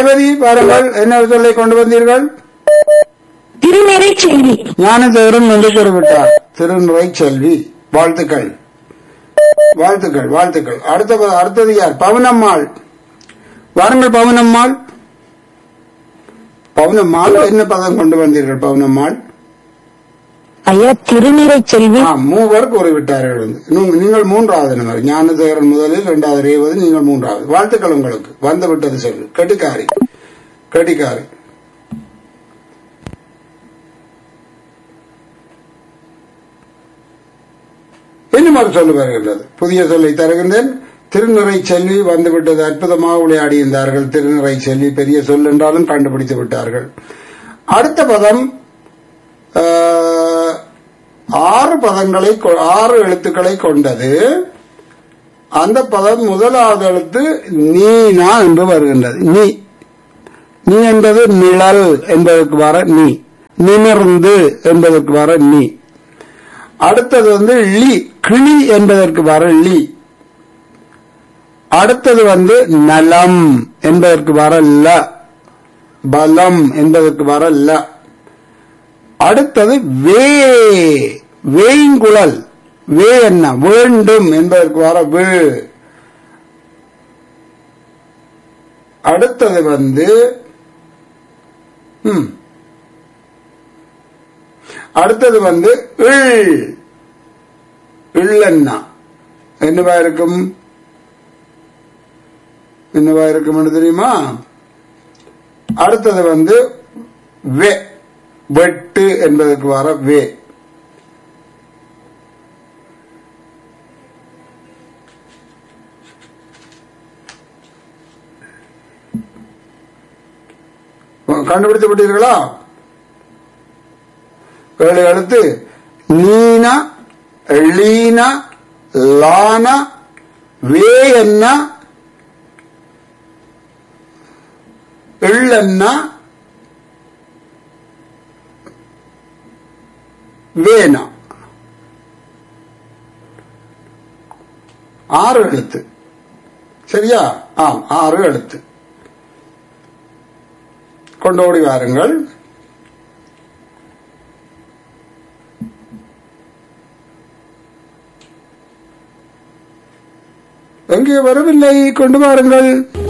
ரேவதி பாருங்கள் என்ன சொல்லை கொண்டு வந்தீர்கள் திருநெறை செல்வி ஞானதேவரன் என்று கூறிவிட்டார் திருநிறை செல்வி வாழ்த்துக்கள் வாழ்த்துக்கள் வாழ்த்துக்கள் அடுத்த ப- அடுத்தது யார் பவனம்மாள் வாருங்கள் பவனம்மாள் பவனம்மாள் என்ன பதம் கொண்டு வந்தீர்கள் பவனம்மாள் ஐயா திருநெறை செல்வி ஆ, மூவர் கூறிவிட்டார்கள் வந்து. நீங்க- நீங்கள் மூன்றாவது நபர் ஞானதேவரன் முதலில் இரண்டாவது ரேவது நீங்கள் மூன்றாவது வாழ்த்துக்கள் உங்களுக்கு வந்து விட்டது சொல்லு கட்டிக்காரி கட்டிக்காரி இன்னும் ஒரு சொல்லு வருகின்றது புதிய சொல்லை தருகின்றேன் திருநிறை செல்வி வந்துவிட்டது அற்புதமாக விளையாடியிருந்தார்கள் திருநிறை செல்வி பெரிய சொல் என்றாலும் கண்டுபிடித்து விட்டார்கள் அடுத்த பதம் ஆஹ், ஆறு பதங்களை கொ- ஆறு எழுத்துக்களை கொண்டது அந்த பதம் முதலாவது எழுத்து நீனா என்று வருகின்றது நீ நீ என்பது நிழல் என்பதற்கு வர நீ நிமிர்ந்து என்பதற்கு வர நீ அடுத்தது வந்து லி கிளி என்பதற்கு வர லி அடுத்தது வந்து நலம் என்பதற்கு வர ல பலம் என்பதற்கு வர ல அடுத்தது வே வேங்குழல் வே என்ன வேண்டும் என்பதற்கு வர வே அடுத்தது வந்து ம். அடுத்தது வந்து இள் இள்ளன்னா என்னவா இருக்கும் என்னவா இருக்கும் தெரியுமா அடுத்தது வந்து வே வெட்டு என்பதற்கு வர வே கண்டுபிடித்து விட்டீர்களா ஏழு எழுத்து நீனா லீனா லானா வே என்ன எள்ளன்னா வேணா ஆறு எழுத்து சரியா ஆம் ஆறு எழுத்து கொண்டு ஓடி வாருங்கள் எங்கே வரவில்லை கொண்டு வாருங்கள்